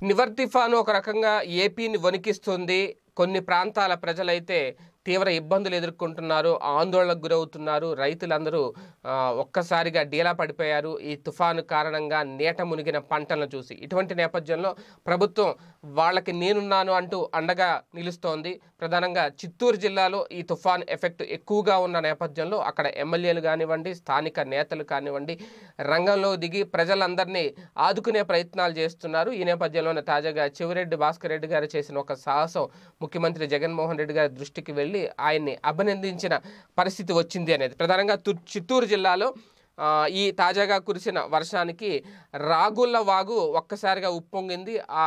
నివర్ తుఫాను ఒక రకంగా ఏపీని వణికిస్తుంది కొన్ని ప్రాంతాల ప్రజలైతే తీవ్ర ఇబ్బందులు ఎదుర్కొంటున్నారు ఆందోళనకు గురవుతున్నారు రైతులందరూ ఆ, ఒక్కసారిగా డీలా పడిపోయారు ఈ తుఫాను కారణంగా నీట మునిగిన పంటలను చూసి ఇటువంటి నేపథ్యంలో ప్రభుత్వం వాళ్ళకి నేనున్నాను అంటూ అండగా నిలుస్తోంది ప్రధానంగా చిత్తూరు జిల్లాలో ఈ తుఫాన్ ఎఫెక్ట్ ఎక్కువగా ఉన్న నేపథ్యంలో అక్కడ ఎమ్మెల్యేలు కానివ్వండి స్థానిక నేతలు కానివ్వండి రంగంలో దిగి ప్రజలందరినీ ఆదుకునే ప్రయత్నాలు చేస్తున్నారు ఈ నేపథ్యంలోనే తాజాగా చెవిరెడ్డి భాస్కర్ రెడ్డి గారు చేసిన ఒక సాహసం ముఖ్యమంత్రి జగన్మోహన్ రెడ్డి గారి దృష్టికి వెళ్ళి ఆయన్ని అభినందించిన పరిస్థితి వచ్చింది అనేది ప్రధానంగా తు- చిత్తూరు జిల్లాలో ఆ, ఈ తాజాగా కురిసిన వర్షానికి రాగుళ్ళ వాగు ఒక్కసారిగా ఉప్పొంగింది ఆ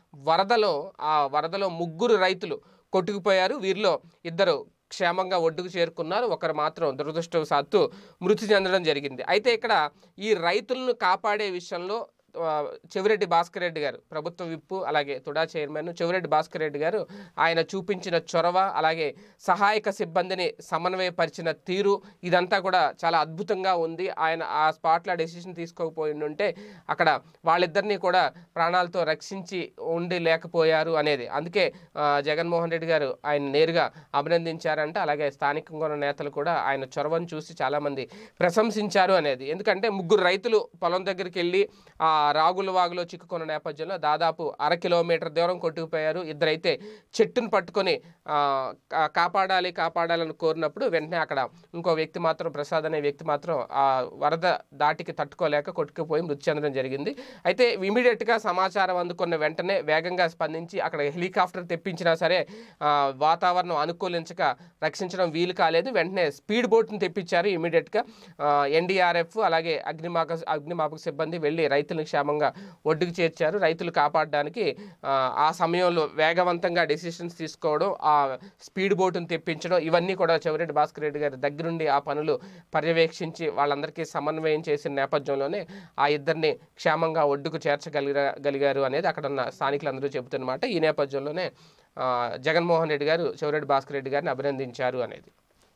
వరదలో ఆ వరదలో ముగ్గురు రైతులు కొట్టుకుపోయారు వీరిలో ఇద్దరు క్షేమంగా ఒడ్డుకు చేరుకున్నారు ఒకరు మాత్రం దురదృష్టవశాత్తు మృతి చెందడం జరిగింది అయితే ఇక్కడ ఈ రైతులను కాపాడే విషయంలో ఆ, చెవిరెడ్డి భాస్కర్ రెడ్డి గారు ప్రభుత్వ విప్పు అలాగే తుడా చైర్మన్ చెవిరెడ్డి భాస్కర్ రెడ్డి గారు ఆయన చూపించిన చొరవ అలాగే సహాయక సిబ్బందిని సమన్వయపరిచిన తీరు ఇదంతా కూడా చాలా అద్భుతంగా ఉంది ఆయన ఆ స్పాట్లో డెసిషన్ తీసుకోకపోయి ఉంటే అక్కడ వాళ్ళిద్దరినీ కూడా ప్రాణాలతో రక్షించి ఉండి లేకపోయారు అనేది అందుకే ఆ, జగన్మోహన్ రెడ్డి గారు ఆయన నేరుగా అభినందించారంట అలాగే స్థానికంగా ఉన్న నేతలు కూడా ఆయన చొరవను చూసి చాలామంది ప్రశంసించారు అనేది ఎందుకంటే ముగ్గురు రైతులు పొలం దగ్గరికి వెళ్ళి ఆ రాగుల వాగులో చిక్కుకున్న నేపథ్యంలో దాదాపు అర కిలోమీటర్ దూరం కొట్టుకుపోయారు ఇద్దరైతే చెట్టును పట్టుకొని ఆ, కా- కాపాడాలి కాపాడాలని కోరినప్పుడు వెంటనే అక్కడ ఇంకో వ్యక్తి మాత్రం ప్రసాద్ అనే వ్యక్తి మాత్రం ఆ వరద దాటికి తట్టుకోలేక కొట్టుకుపోయి మృతి చెందడం జరిగింది అయితే ఇమీడియట్గా సమాచారం అందుకున్న వెంటనే వేగంగా స్పందించి అక్కడ హెలికాప్టర్ తెప్పించినా సరే ఆ, వాతావరణం అనుకూలించక రక్షించడం వీలు కాలేదు వెంటనే స్పీడ్ బోట్ని తెప్పించారు ఇమీడియట్గా ఎన్డీఆర్ఎఫ్ అలాగే అగ్నిమాపక అగ్నిమాపక సిబ్బంది వెళ్ళి రైతులను క్షేమంగా ఒడ్డుకు చేర్చారు రైతులు కాపాడడానికి ఆ, ఆ సమయంలో వేగవంతంగా డెసిషన్స్ తీసుకోవడం ఆ స్పీడ్ బోటును తెప్పించడం ఇవన్నీ కూడా చెవిరెడ్డి భాస్కర్ రెడ్డి గారి దగ్గరుండి ఆ పనులు పర్యవేక్షించి వాళ్ళందరికీ సమన్వయం చేసిన నేపథ్యంలోనే ఆ ఇద్దరిని క్షేమంగా ఒడ్డుకు చేర్చగలిగా గలిగారు అనేది అక్కడ ఉన్న స్థానికులందరూ చెబుతున్నమాట ఈ నేపథ్యంలోనే ఆ, జగన్మోహన్ రెడ్డి గారు చెవిరెడ్డి భాస్కర్ రెడ్డి గారిని అభినందించారు అనేది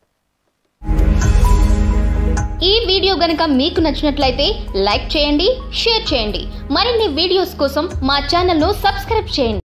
ఈ వీడియో గనుక మీకు నచ్చినట్లయితే లైక్ చేయండి షేర్ చేయండి మరిన్ని వీడియోస్ కోసం మా ఛానల్ను సబ్స్క్రైబ్ చేయండి